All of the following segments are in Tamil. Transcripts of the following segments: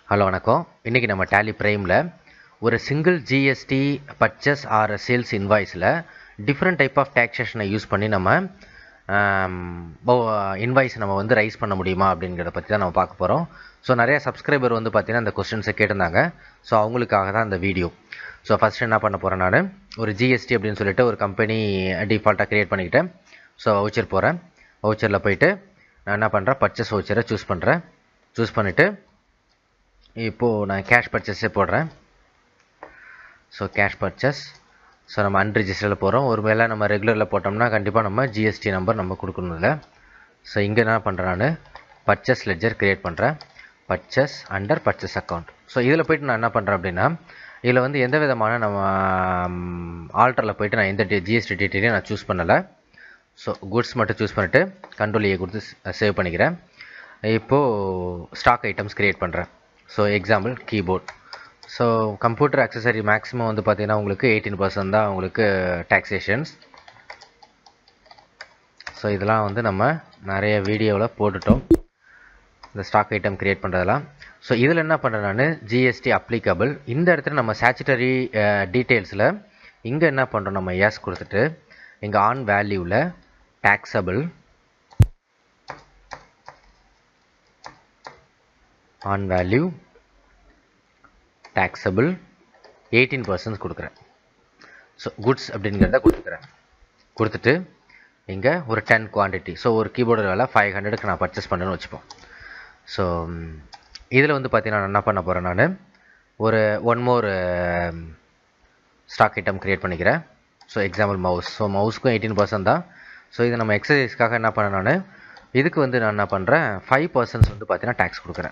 ஹலோ வணக்கம் இன்றைக்கி நம்ம டேலி ப்ரைமில் ஒரு single GST purchase or sales இன்வாய்ஸில் டிஃப்ரெண்ட் டைப் ஆஃப் டேக்ஸேஷனை யூஸ் பண்ணி நம்ம இன்வாய்ஸ் நம்ம வந்து ரைஸ் பண்ண முடியுமா அப்படிங்கிறத பற்றி தான் நம்ம பார்க்க போகிறோம் ஸோ நிறைய சப்ஸ்கிரைபர் வந்து பார்த்திங்கன்னா அந்த கொஸ்டின்ஸை கேட்டிருந்தாங்க ஸோ அவங்களுக்காக தான் இந்த வீடியோ ஸோ ஃபஸ்ட்டு என்ன பண்ண போகிறேன் நான் ஒரு ஜிஎஸ்டி அப்படின்னு சொல்லிட்டு ஒரு கம்பெனி டிஃபால்ட்டாக க்ரியேட் பண்ணிக்கிட்டேன் ஸோ வவுச்சர் போகிறேன் வவுச்சரில் போயிட்டு நான் என்ன பண்ணுறேன் பர்ச்சேஸ் வவுச்சரை சூஸ் பண்ணுறேன் சூஸ் பண்ணிவிட்டு இப்போது நான் கேஷ் பர்ச்சேஸே போடுறேன் ஸோ கேஷ் பர்ச்சேஸ் ஸோ நம்ம அன்ரிஜிஸ்டரில் போகிறோம் ஒரு வேளை நம்ம ரெகுலரில் போட்டோம்னா கண்டிப்பாக நம்ம ஜிஎஸ்டி நம்பர் நம்ம கொடுக்கணும் இல்லை ஸோ இங்கே என்ன பண்ணுறேன் நான் பர்ச்சேஸ் லெஜர் க்ரியேட் பண்ணுறேன் purchase under purchase account so இதில் போயிட்டு நான் என்ன பண்ணுறேன் அப்படின்னா இதில் வந்து எந்த விதமான நம்ம ஆல்டரில் போயிட்டு நான் எந்த ஜிஎஸ்டி டீட்டெயிலையும் நான் சூஸ் பண்ணலை ஸோ குட்ஸ் மட்டும் சூஸ் பண்ணிவிட்டு கண்ட்ரோல் ஏ கொடுத்து சேவ் பண்ணிக்கிறேன் இப்போது ஸ்டாக் ஐட்டம்ஸ் க்ரியேட் பண்ணுறேன் so example keyboard so computer accessory maximum வந்து பார்த்தீங்கன்னா உங்களுக்கு எயிட்டீன் பர்சன்ட் தான் உங்களுக்கு டாக்ஸேஷன்ஸ் ஸோ இதெல்லாம் வந்து நம்ம நிறைய வீடியோவில் போட்டுட்டோம் இந்த ஸ்டாக் ஐட்டம் க்ரியேட் பண்ணுறதெல்லாம் ஸோ இதில் என்ன பண்ணுறேன் நான் ஜிஎஸ்டி அப்ளிகபிள் இந்த இடத்துல நம்ம சேச்சுட்டரி டீட்டெயில்ஸில் இங்கே என்ன பண்ணுறோம் நம்ம எஸ் கொடுத்துட்டு இங்கே ஆன் வேல்யூவில் taxable on value taxable eighteen percent கொடுக்குறேன் ஸோ குட்ஸ் அப்படிங்கிறத கொடுத்துக்கிறேன் கொடுத்துட்டு இங்கே ஒரு டென் குவான்டிட்டி ஸோ ஒரு கீபோர்டு வேலை ஃபைவ் ஹண்ட்ரடுக்கு நான் பர்ச்சேஸ் பண்ணணும்னு வச்சுப்போம் ஸோ இதில் வந்து பார்த்தீங்கன்னா நான் என்ன பண்ண போகிறேன் நான் ஒரு one more stock item create பண்ணிக்கிறேன் ஸோ எக்ஸாம்பிள் மவுஸ் ஸோ மவுஸ்க்கும் எயிட்டீன் பர்சன்ட் தான் ஸோ இதை நம்ம எக்ஸசைஸ்க்காக என்ன பண்ணேன் நான் இதுக்கு வந்து நான் என்ன பண்ணுறேன் ஃபைவ் பர்சன்ட்ஸ் வந்து பார்த்தீங்கன்னா டேக்ஸ் கொடுக்குறேன்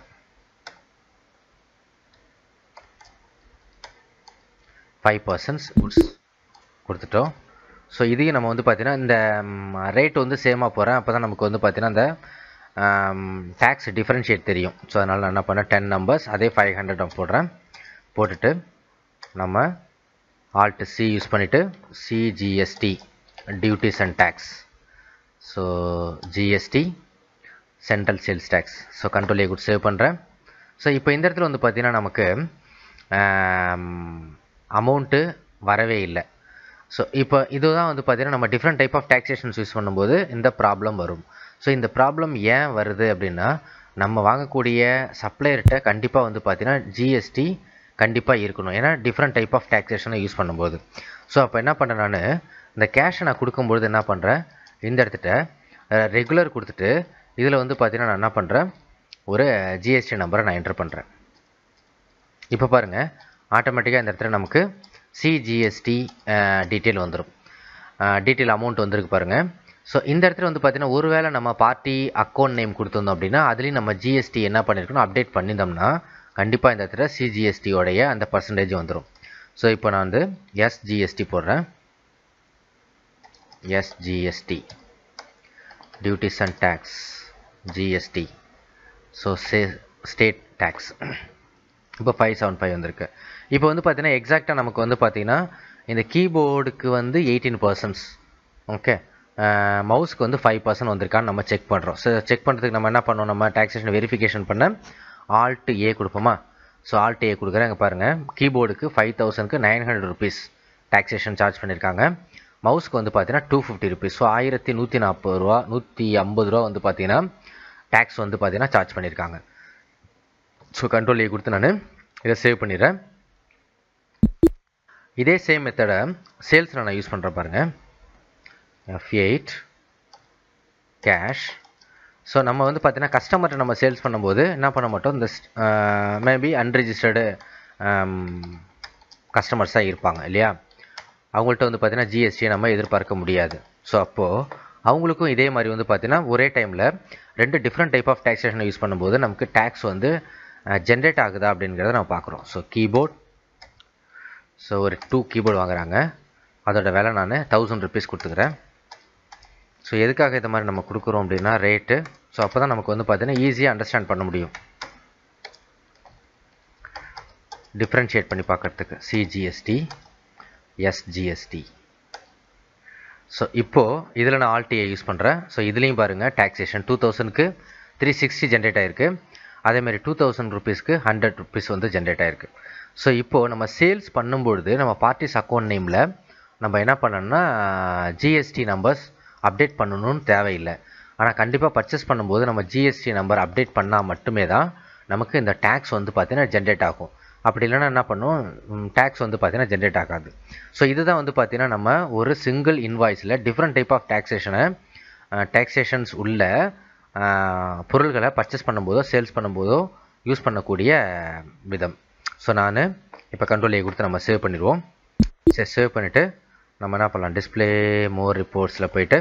ஃபைவ் பர்சன்ட்ஸ் குட்ஸ் கொடுத்துட்டோம் ஸோ இதையும் நம்ம வந்து பார்த்தீங்கன்னா இந்த ரேட் வந்து சேமாக போகிறேன் அப்போ தான் நமக்கு வந்து பார்த்தீங்கன்னா இந்த டேக்ஸ் டிஃப்ரென்ஷியேட் தெரியும் ஸோ அதனால் நான் என்ன பண்ணேன் டென் நம்பர்ஸ் அதே ஃபைவ் ஹண்ட்ரட் நான் போடுறேன் போட்டுட்டு நம்ம ஆல்ட் சி யூஸ் பண்ணிவிட்டு CGST duties and tax so GST central sales tax so control A குட் சேவ் பண்ணுறேன் ஸோ இப்போ இந்த இடத்துல வந்து பார்த்திங்கன்னா நமக்கு அமௌண்ட்டு வரவே இல்லை ஸோ இப்போ இதுதான் வந்து பார்த்திங்கன்னா நம்ம different type of taxations use பண்ணும்போது இந்த ப்ராப்ளம் வரும் ஸோ இந்த ப்ராப்ளம் ஏன் வருது அப்படின்னா நம்ம வாங்கக்கூடிய சப்ளையர்கிட்ட கண்டிப்பாக வந்து பார்த்திங்கன்னா ஜிஎஸ்டி கண்டிப்பாக இருக்கணும் ஏன்னா டிஃப்ரெண்ட் டைப் ஆஃப் டேக்ஸேஷனை யூஸ் பண்ணும்போது ஸோ அப்போ என்ன பண்ணுறேன் நான் இந்த கேஷை நான் கொடுக்கும்பொழுது என்ன பண்ணுறேன் இந்த இடத்துட்ட ரெகுலர் கொடுத்துட்டு இதில் வந்து பார்த்திங்கன்னா நான் என்ன பண்ணுறேன் ஒரு ஜிஎஸ்டி நம்பரை நான் என்டர் பண்ணுறேன் இப்போ பாருங்கள் ஆட்டோமேட்டிக்காக இந்த இடத்துல நமக்கு சிஜிஎஸ்டி டீட்டெயில் வந்துடும் டீட்டெயில் அமௌண்ட் வந்திருக்கு பாருங்கள் ஸோ இந்த இடத்துல வந்து பார்த்திங்கன்னா ஒருவேளை நம்ம பார்ட்டி அக்கௌண்ட் நேம் கொடுத்துருந்தோம் அப்படின்னா அதுலேயும் நம்ம ஜிஎஸ்டி என்ன பண்ணியிருக்கணும் அப்டேட் பண்ணியிருந்தோம்னா கண்டிப்பாக இந்த இடத்துல சிஜிஎஸ்டியோடைய அந்த பர்சன்டேஜ் வந்துடும் ஸோ இப்போ நான் வந்து எஸ்ஜிஎஸ்டி போடுறேன் SGST duties and tax GST so say state tax இப்போ ஃபைவ் செவன் ஃபைவ் வந்திருக்கு இப்போ வந்து பார்த்தீங்கன்னா எக்ஸாக்டாக நமக்கு வந்து பார்த்தீங்கன்னா இந்த கீபோர்டுக்கு வந்து எயிட்டீன் பர்சன்ட்ஸ் ஓகே மவுஸ்க்கு வந்து ஃபைவ் பர்சன்ட் வந்திருக்கான்னு நம்ம செக் பண்ணுறோம் ஸோ செக் பண்ணுறதுக்கு நம்ம என்ன பண்ணோம் நம்ம டாக்ஸேஷன் வெரிஃபிகேஷன் பண்ண ஆல்ட் ஏ கொடுப்போமா ஸோ ஆல்ட் ஏ கொடுக்குறேன் இங்கே பாருங்கள் கீபோர்டுக்கு ஃபைவ் தௌசண்ட்க்கு nine hundred rupees taxation charge பண்ணியிருக்காங்க மவுஸ்க்கு வந்து பார்த்தீங்கன்னா டூ ஃபிஃப்டி ருபீஸ் ஸோ ஆயிரத்தி நூற்றி நாற்பது ரூபா நூற்றி ஐம்பது ரூபா வந்து பார்த்தீங்கன்னா டேக்ஸ் வந்து பார்த்தீங்கன்னா சார்ஜ் பண்ணியிருக்காங்க ஸோ கண்ட்ரோல் ஏ கொடுத்து நான் இதை சேவ் பண்ணிடுறேன் இதே சேம் மெத்தடை சேல்ஸில் நான் யூஸ் பண்ணுறேன் பாருங்கள் எஃப் எயிட் கேஷ் ஸோ நம்ம வந்து பார்த்தீங்கன்னா கஸ்டமர்கிட்ட நம்ம சேல்ஸ் பண்ணும்போது என்ன பண்ண மாட்டோம் இந்த மேபி அன்ரிஜிஸ்டர்டு கஸ்டமர்ஸாக இருப்பாங்க இல்லையா அவங்கள்ட்ட வந்து பார்த்தீங்கன்னா ஜிஎஸ்டியை நம்ம எதிர்பார்க்க முடியாது ஸோ அப்போது அவங்களுக்கும் இதே மாதிரி வந்து பார்த்தீங்கன்னா ஒரே டைமில் ரெண்டு டிஃப்ரெண்ட் டைப் ஆஃப் டேக்ஸேஷனை யூஸ் பண்ணும்போது நமக்கு டேக்ஸ் வந்து ஜென்ரேட் ஆகுதா அப்படிங்கிறத நம்ம பார்க்குறோம் ஸோ கீபோர்ட் ஸோ ஒரு டூ கீபோர்டு வாங்குறாங்க அதோட விலை நான் தௌசண்ட் ருபீஸ் கொடுத்துக்கிறேன் ஸோ எதுக்காக இந்த மாதிரி நம்ம கொடுக்குறோம் அப்படின்னா ரேட்டு ஸோ அப்போ தான் நமக்கு வந்து பார்த்தீங்கன்னா ஈஸியாக அண்டர்ஸ்டாண்ட் பண்ண முடியும் டிஃப்ரென்ஷியேட் பண்ணி பார்க்குறதுக்கு சிஜிஎஸ்டி எஸ்ஜிஎஸ்டி ஸோ இப்போது இதில் நான் ஆல்டியை யூஸ் பண்ணுறேன் ஸோ இதுலேயும் பாருங்கள் டாக்ஸேஷன் டூ தௌசண்ட்க்கு த்ரீ சிக்ஸ்டி ஜென்ரேட் ஆகிருக்கு அதேமாதிரி டூ தௌசண்ட் ருபீஸ்க்கு ஹண்ட்ரட் ருபீஸ் வந்து ஜென்ரேட் ஆயிருக்கு ஸோ இப்போது நம்ம சேல்ஸ் பண்ணும்பொழுது நம்ம பார்ட்டிஸ் அக்கௌண்ட் நேமில் நம்ம என்ன பண்ணணும்னா ஜிஎஸ்டி நம்பர்ஸ் அப்டேட் பண்ணணும்னு தேவையில்லை ஆனால் கண்டிப்பாக பர்ச்சேஸ் பண்ணும்போது நம்ம ஜிஎஸ்டி நம்பர் அப்டேட் பண்ணால் மட்டுமே தான் நமக்கு இந்த டேக்ஸ் வந்து பார்த்திங்கன்னா ஜென்ரேட் ஆகும் அப்படி இல்லைன்னா என்ன பண்ணும் டேக்ஸ் வந்து பார்த்திங்கன்னா ஜென்ரேட் ஆகாது ஸோ இதுதான் வந்து பார்த்திங்கன்னா நம்ம ஒரு சிங்கிள் இன்வாய்ஸில் டிஃப்ரெண்ட் டைப் ஆஃப் டேக்ஸேஷனை டேக்ஸேஷன்ஸ் உள்ள பொருள்களை பர்ச்சேஸ் பண்ணும்போதோ சேல்ஸ் பண்ணும்போதோ யூஸ் பண்ணக்கூடிய விதம் ஸோ நான் இப்போ கண்ட்ரோல் ஏ கொடுத்து நம்ம சேவ் பண்ணிடுவோம் சரி சேவ் பண்ணிவிட்டு நம்ம என்ன பண்ணலாம் டிஸ்பிளே மோர் ரிப்போர்ட்ஸில் போயிட்டு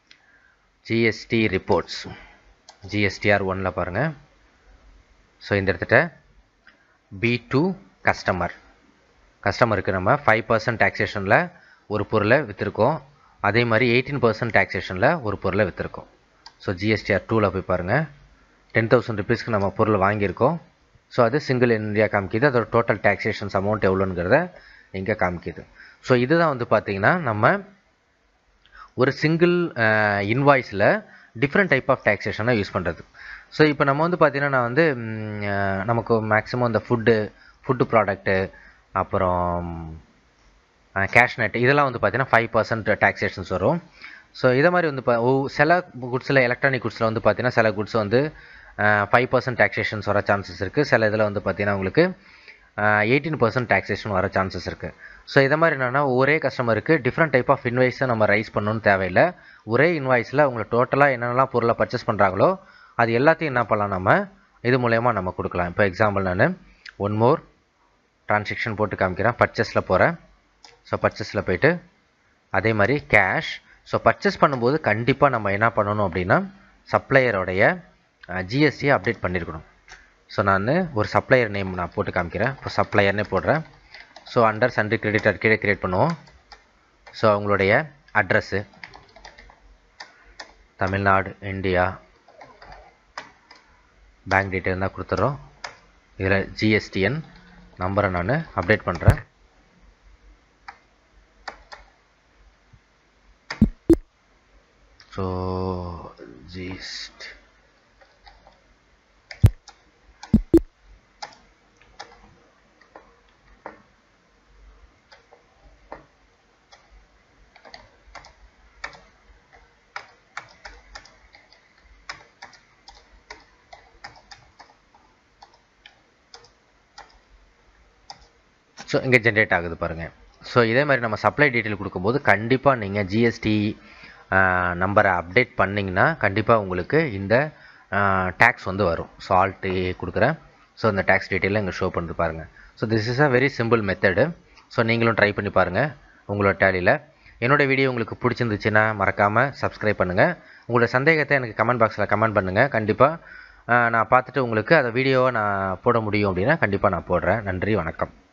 ஜிஎஸ்டி ரிப்போர்ட்ஸ் ஜிஎஸ்டிஆர் ஒனில் பாருங்கள் ஸோ இந்த இடத்துல பி டூ கஸ்டமர் கஸ்டமருக்கு நம்ம ஃபைவ் பர்சன்ட் டேக்ஸேஷனில் ஒரு பொருளை விற்றுருக்கோம் அதே மாதிரி எயிட்டீன் பர்சன்ட் டேக்ஸேஷனில் ஒரு பொருளை விற்றுருக்கோம் ஸோ ஜிஎஸ்டிஆர் டூவில் போய் பாருங்கள் டென் தௌசண்ட் ருபீஸ்க்கு நம்ம பொருள் வாங்கியிருக்கோம் ஸோ அது சிங்கிள் இந்தியா காமிக்குது அதோட டோட்டல் டேக்ஸேஷன்ஸ் அமௌண்ட் எவ்வளோங்கிறத இங்கே காமிக்குது ஸோ இதுதான் வந்து பார்த்திங்கன்னா நம்ம ஒரு சிங்கிள் இன்வாய்ஸில் டிஃப்ரெண்ட் டைப் ஆஃப் டேக்ஸேஷனை யூஸ் பண்ணுறது ஸோ இப்போ நம்ம வந்து பார்த்திங்கன்னா நான் வந்து நமக்கு மேக்ஸிமம் இந்த ஃபுட்டு ஃபுட்டு ப்ராடக்ட்டு அப்புறம் கேஷ் நெட் இதெல்லாம் வந்து பார்த்திங்கன்னா ஃபைவ் பர்சன்ட் டேக்ஸேஷன்ஸ் வரும் ஸோ இதை மாதிரி வந்து சில குட்ஸில் எலக்ட்ரானிக் குட்ஸில் வந்து பார்த்திங்கன்னா சில குட்ஸ் வந்து ஃபைவ் பர்சன்ட் டேக்ஸேஷன்ஸ் வர சான்சஸ் இருக்குது சில இதில் வந்து பார்த்திங்கன்னா உங்களுக்கு எயிட்டீன் பர்சன்ட் டேக்ஸேஷன் வர சான்சஸ் இருக்குது ஸோ இதை மாதிரி என்னென்னா ஒரே கஸ்டமருக்கு டிஃப்ரெண்ட் டைப் ஆஃப் இன்வாய்ஸை நம்ம ரைஸ் பண்ணணும்னு தேவையில்லை ஒரே இன்வாய்ஸில் அவங்க டோட்டலாக என்னென்னலாம் பொருளை பர்ச்சேஸ் பண்ணுறாங்களோ அது எல்லாத்தையும் என்ன பண்ணலாம் நம்ம இது மூலயமா நம்ம கொடுக்கலாம் இப்போ எக்ஸாம்பிள் நான் ஒன் மோர் ட்ரான்சாக்ஷன் போட்டு காமிக்கிறேன் பர்ச்சேஸில் போகிறேன் ஸோ பர்ச்சேஸில் போயிட்டு அதே மாதிரி கேஷ் ஸோ பர்ச்சேஸ் பண்ணும்போது கண்டிப்பாக நம்ம என்ன பண்ணணும் அப்படின்னா சப்ளையரோடைய ஜிஎஸ்டியை அப்டேட் பண்ணியிருக்கணும் ஸோ நான் ஒரு சப்ளையர் நேம் நான் போட்டு காமிக்கிறேன் இப்போ சப்ளையர்னே போடுறேன் ஸோ அண்டர் சன்ட்ரி கிரெடிட்டர் கீழே கிரியேட் பண்ணுவோம் ஸோ அவங்களுடைய address Tamil Nadu India bank detail தான் கொடுத்துட்றோம் இதில் ஜிஎஸ்டிஎன் நம்பரை நான் அப்டேட் பண்ணுறேன் ஸோ ஜிஎஸ்டி ஸோ இங்கே ஜென்ரேட் ஆகுது பாருங்கள் ஸோ இதே மாதிரி நம்ம சப்ளை டீட்டெயில் கொடுக்கும்போது கண்டிப்பாக நீங்கள் ஜிஎஸ்டி நம்பரை அப்டேட் பண்ணிங்கன்னா கண்டிப்பாக உங்களுக்கு இந்த டேக்ஸ் வந்து வரும் ஸோ ஆல்ட்டு கொடுக்குறேன் ஸோ இந்த டேக்ஸ் டீட்டெயிலில் இங்கே ஷோ பண்ணுறது பாருங்கள் so this is a very simple method so நீங்களும் ட்ரை பண்ணி பாருங்கள் உங்களோட டேலியில் என்னோடய வீடியோ உங்களுக்கு பிடிச்சிருந்துச்சுன்னா மறக்காமல் சப்ஸ்கிரைப் பண்ணுங்கள் உங்களோட சந்தேகத்தை எனக்கு கமெண்ட் பாக்ஸில் கமெண்ட் பண்ணுங்கள் கண்டிப்பாக நான் பார்த்துட்டு உங்களுக்கு அதை வீடியோவை நான் போட முடியும் அப்படின்னா கண்டிப்பாக நான் போடுறேன் நன்றி வணக்கம்